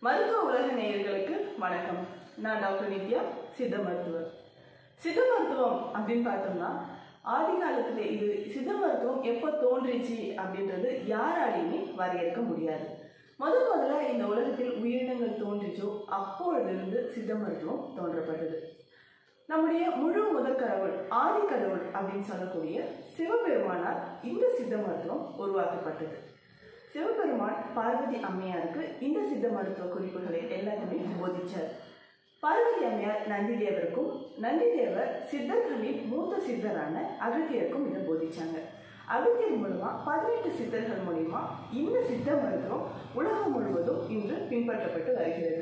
மருத்துவ உலக நேயர்களுக்கு வணக்கம் நான் டாக்டர் நித்யா சித்த மருத்துவர் சித்த மருத்துவம் அப்படின்னு பார்த்தோம்னா ஆதி காலத்துல இது சித்த மருத்துவம் எப்போ தோன்றிச்சு அப்படின்றது யாராலையுமே வரையறுக்க முடியாது முத முதல்ல இந்த உலகத்தில் உயிரினங்கள் தோன்றிச்சோ அப்பொழுதிருந்து சித்த மருத்துவம் தோன்றப்பட்டது நம்முடைய முழு முதற் கடவுள் ஆதி கடவுள் அப்படின்னு சொல்லக்கூடிய சிவபெருமானால் இந்த சித்த மருத்துவம் உருவாக்கப்பட்டது சிவபெருமான் பார்வதி அம்மையாருக்கு இந்த சித்த மருத்துவ குறிப்புகளை எல்லாத்தையுமே போதிச்சார் பார்வதி அம்மையார் நந்திதேவருக்கும் நந்திதேவர் சித்தர்களின் மூத்த சித்தரான அகத்தியருக்கும் இதை போதிச்சாங்க அகத்தியர் மூலமா பதினெட்டு சித்தர்கள் மூலியமா இந்த சித்த மருத்துவம் உலகம் முழுவதும் இன்று பின்பற்றப்பட்டு வருகிறது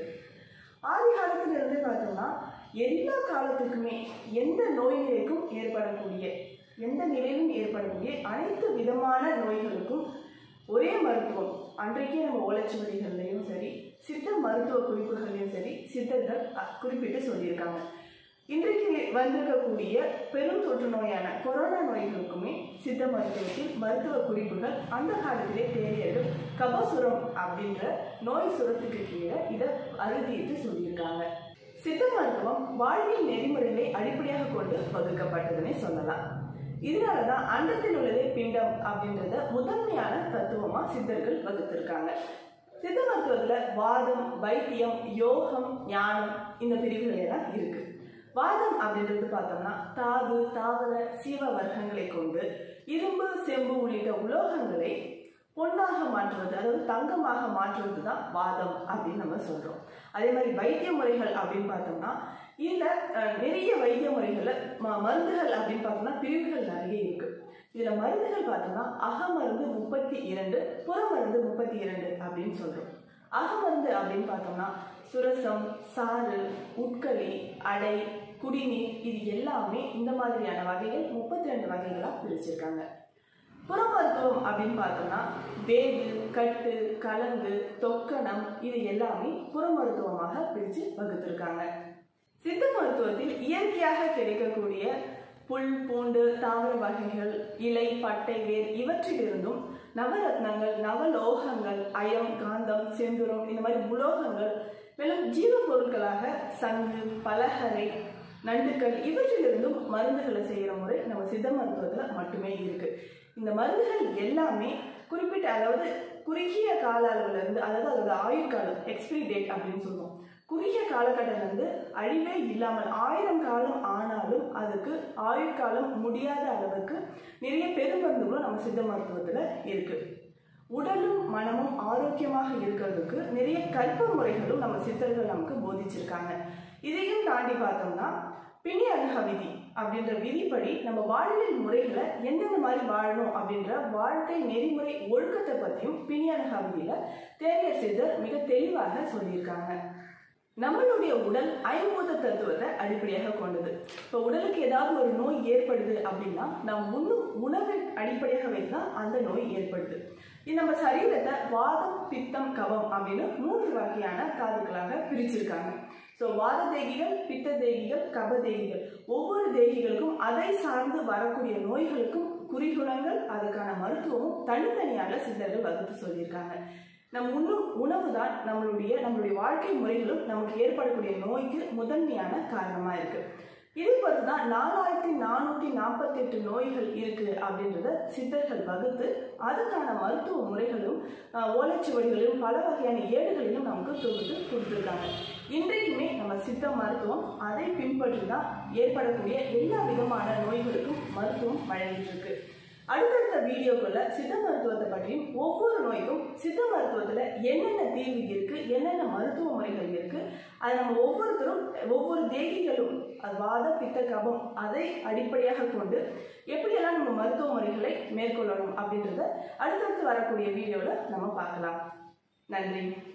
ஆதி காலத்துல இருந்தே பார்த்தோம்னா எல்லா காலத்துக்குமே எந்த நோய் நிலைக்கும் ஏற்படக்கூடிய எந்த நிலையிலும் ஏற்படக்கூடிய அனைத்து விதமான நோய்களுக்கும் ஒரே மருத்துவம் அன்றைக்கே நம்ம ஓலைச்சுவடிகள்லையும் சரி சித்த மருத்துவ குறிப்புகள்லையும் சரி சித்தர்கள் அ- குறிப்பிட்டு சொல்லியிருக்காங்க இன்றைக்கு வந்திருக்கக்கூடிய பெரும் தொற்று நோயான கொரோனா நோய்களுக்குமே சித்த மருத்துவத்தில் மருத்துவ குறிப்புகள் அந்த காலத்திலே தேடியர்கள் கபசுரம் அப்படின்ற நோய் சுரத்துக்கு கீழே இதை அறுதிட்டு சொல்லியிருக்காங்க சித்த மருத்துவம் வாழ்வியல் நெறிமுறைகளை அடிப்படையாக கொண்டு வகுக்கப்பட்டதுன்னே சொல்லலாம் இதனாலதான் அண்டத்தில் உள்ளதே பிண்டம் அப்படின்றத முதன்மையான தத்துவமா சித்தர்கள் வகுத்திருக்காங்க சித்த மருத்துவத்துல வாதம் வைத்தியம் யோகம் ஞானம் இந்த பிரிவுகள் எல்லாம் இருக்கு வாதம் அப்படின்றது பார்த்தோம்னா தாது தாவர சீவ வர்க்கங்களை கொண்டு இரும்பு செம்பு உள்ளிட்ட உலோகங்களை பொன்னாக மாற்றுவது அதாவது தங்கமாக மாற்றுவது தான் வாதம் அப்படின்னு நம்ம சொல்றோம் அதே மாதிரி வைத்திய முறைகள் அப்படின்னு பார்த்தோம்னா இதுல அஹ், நிறைய வைத்திய முறைகள்ல ம- மருந்துகள் அப்படின்னு பார்த்தோம்னா பிரிவுகள் நிறைய இருக்கு இதுல மருந்துகள் பார்த்தோம்னா அகமருந்து முப்பத்தி இரண்டு புறமருந்து முப்பத்தி இரண்டு அப்படின்னு சொல்றோம் அகமருந்து அப்படின்னு பார்த்தோம்னா சுரசம் சாறு உட்களி அடை குடிநீர் இது எல்லாமே இந்த மாதிரியான வகைகள் முப்பத்தி ரெண்டு வகைகளாக பிரிச்சிருக்காங்க புறமருத்துவம் அப்படின்னு பார்த்தோம்னா வேது கட்டு கலங்கு தொக்கணம் இது எல்லாமே புறமருத்துவமாக பிரித்து வகுத்திருக்காங்க சித்த மருத்துவத்தில் இயற்கையாக கிடைக்கக்கூடிய புல் பூண்டு தாவர வகைகள் இலை பட்டை வேர் இவற்றிலிருந்தும் நவரத்னங்கள் நவலோகங்கள் அயம் காந்தம் செந்துரம் இந்த மாதிரி உலோகங்கள் மேலும் ஜீவ பொருட்களாக சங்கு பலகரை நண்டுக்கள் இவற்றிலிருந்தும் மருந்துகளை செய்கிற முறை நம்ம சித்த மருத்துவத்தில் மட்டுமே இருக்கு இந்த மருந்துகள் எல்லாமே குறிப்பிட்ட அதாவது குறுகிய கால அளவுல இருந்து அதாவது அதோட ஆயுட்காலம் எக்ஸ்பிரி டேட் அப்படின்னு சொல்லுவோம் குறுகிய காலகட்டம் வந்து அழிவே இல்லாமல் ஆயிரம் காலம் ஆனாலும் அதுக்கு ஆயுட்காலம் முடியாத அளவுக்கு நிறைய பெருமருந்துகளும் நம்ம சித்த மருத்துவத்தில் இருக்கு உடலும் மனமும் ஆரோக்கியமாக இருக்கிறதுக்கு நிறைய கல்ப முறைகளும் நம்ம சித்தர்கள் நமக்கு போதிச்சிருக்காங்க இதையும் தாண்டி பார்த்தோம்னா பிணி அணுக விதி அப்படின்ற விதிப்படி நம்ம வாழ்வியல் முறைகளை எந்தெந்த மாதிரி வாழணும் அப்படின்ற வாழ்க்கை நெறிமுறை ஒழுக்கத்தை பற்றியும் பிணி அணுக விதியில தேவையர் சித்தர் மிக தெளிவாக சொல்லியிருக்காங்க நம்மளுடைய உடல் ஐம்பூத தத்துவத்தை அடிப்படையாக கொண்டது இப்போ உடலுக்கு ஏதாவது ஒரு நோய் ஏற்படுது அப்படின்னா நாம் உண்ணும் உணவை அடிப்படையாக வைத்து தான் அந்த நோய் ஏற்படுது இது நம்ம சரீரத்தை வாதம் பித்தம் கவம் அப்படின்னு மூன்று வகையான தாதுக்களாக பிரிச்சிருக்காங்க ஸோ வாத தேகிகள் பித்த தேகிகள் கப தேகிகள் ஒவ்வொரு தேகிகளுக்கும் அதை சார்ந்து வரக்கூடிய நோய்களுக்கும் குறிகுணங்கள் அதுக்கான மருத்துவமும் தனித்தனியாக சித்தர்கள் வகுத்து சொல்லியிருக்காங்க நம் உண்ணும் உணவு தான் நம்மளுடைய நம்மளுடைய வாழ்க்கை முறைகளும் நமக்கு ஏற்படக்கூடிய நோய்க்கு முதன்மையான காரணமா இருக்கு இதை பொறுத்து தான் நாலாயிரத்தி நானூற்றி நாற்பத்தெட்டு நோய்கள் இருக்கு அப்படின்றத சித்தர்கள் வகுத்து அதுக்கான மருத்துவ முறைகளும் ஆஹ், ஓலைச்சுவடிகளிலும் பல வகையான ஏடுகளிலும் நமக்கு தொகுத்து கொடுத்துருக்காங்க இன்றைக்குமே நம்ம சித்த மருத்துவம் அதை பின்பற்றி தான் ஏற்படக்கூடிய எல்லா விதமான நோய்களுக்கும் மருத்துவம் வழங்கிட்டு இருக்கு அடுத்தடுத்த வீடியோக்குள்ள சித்த மருத்துவத்தை பற்றியும் ஒவ்வொரு நோய்க்கும் சித்த மருத்துவத்துல என்னென்ன தீர்வு இருக்கு என்னென்ன மருத்துவ முறைகள் இருக்கு அது நம்ம ஒவ்வொருத்தரும் ஒவ்வொரு தேகிகளும் அது வாத பித்த கபம் அதை அடிப்படையாக கொண்டு எப்படியெல்லாம் நம்ம மருத்துவ முறைகளை மேற்கொள்ளணும் அப்படின்றத அடுத்தடுத்து வரக்கூடிய வீடியோவில் நம்ம பார்க்கலாம் நன்றி